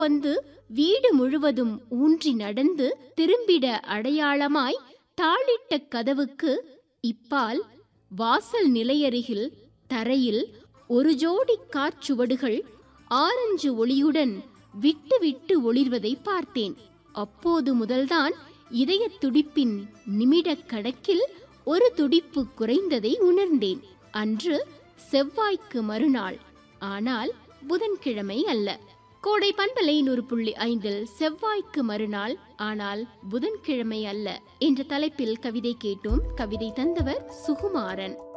வந்து வீடு முழுவதும் ஊன்றி நடந்து திரும்பிட அடையாளமாய் தாளிட்ட கதவுக்கு இப்பால் வாசல் நிலையருகில் தரையில் ஒரு ஜோடி காற்சுவடுகள் ஆரஞ்சு ஒளியுடன் விட்டு விட்டு ஒளிர்வதை பார்த்தேன் அப்போது முதல்தான் இதய துடிப்பின் நிமிடக் கணக்கில் ஒரு துடிப்பு குறைந்ததை உணர்ந்தேன் அன்று செவ்வாய்க்கு மறுநாள் ஆனால் புதன்கிழமை அல்ல கோடை பண்பலை நூறு புள்ளி ஐந்தில் செவ்வாய்க்கு மறுநாள் ஆனால் புதன்கிழமை அல்ல என்ற தலைப்பில் கவிதை கேட்டோம் கவிதை தந்தவர் சுகுமாரன்